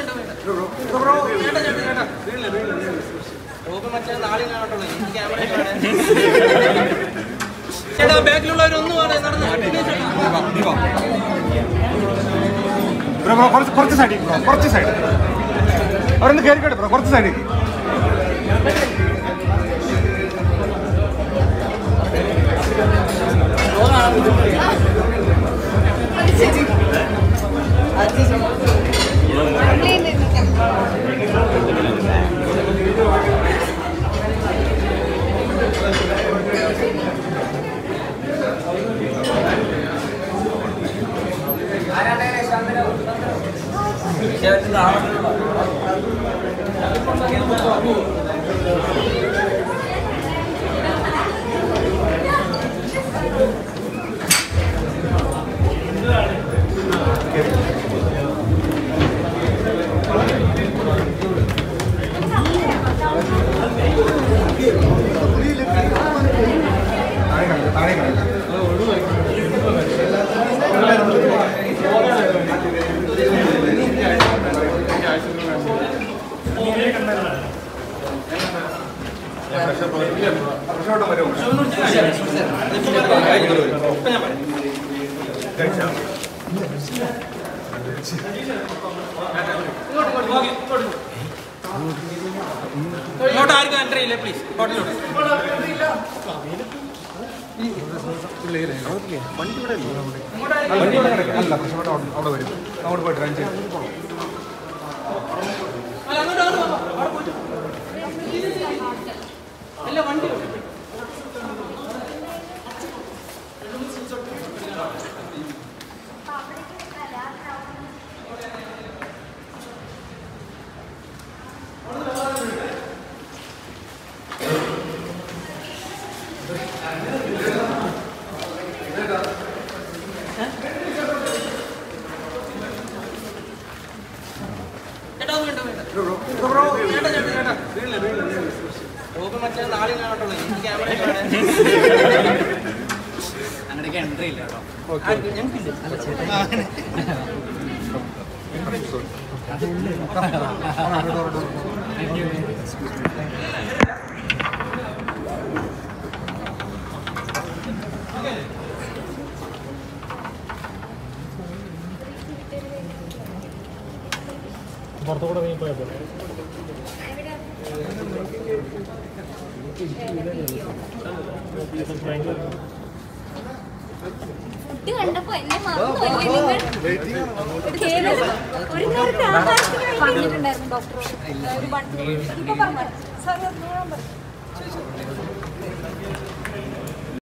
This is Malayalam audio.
ചേട്ടാ ബാക്കിലുള്ളവരൊന്നും നടന്നു ബ്രോ ബ്രോ കുറച്ച് കുറച്ച് സൈഡിൽ ബ്രോ കുറച്ച് സൈഡ് അവരൊന്ന് കയറിക്കോട്ടെ ബ്രോ കുറച്ച് സൈഡിൽ താഴെ കിടക്ക്, താഴെ കിടക്ക്. പ്രശ്നമായിട്ട് വരുമോ? ഇങ്ങോട്ട് ആർക്കും എൻട്രി ഇല്ല പ്ലീസ് ഹോട്ടലിലോട്ട് വണ്ടി ഇവിടെ കിടക്ക്. അല്ല പ്രശ്നമായിട്ട് അവിടെ- അവിടെ വരും അങ്ങോട്ട് പോയിട്ട് റൺ ചെയ്യും അല്ല, അങ്ങോട്ട് അങ്ങോട്ട് വാ, വാ, അവിടെ പോയിട്ട്. അല്ല വണ്ടി വിട്ടു. ചേട്ടാ ഒന്ന് വേണ്ട വേണ്ട ചേട്ടാ ചേട്ടാ ചേട്ടാ റോബ് മറ്റേ നാളെ കാണട്ടുള്ളൂ എനിക്ക് ക്യാമറ അങ്ങനെയൊക്കെ എൻട്രി ഇല്ല കേട്ടോ ഞങ്ങൾക്കില്ല ഫുഡ് കണ്ടപ്പോ എന്നെ മറന്നുപോയില്ലേ നിങ്ങൾ കേരളം ഒരു നേരത്തെ ആഹാരത്തിന് വേണ്ടി പറഞ്ഞിട്ടുണ്ടായിരുന്നു ഡോക്ടർ ഒരു ബണ്ട് ഇപ്പൊ പറഞ്ഞു സാർ പറഞ്ഞു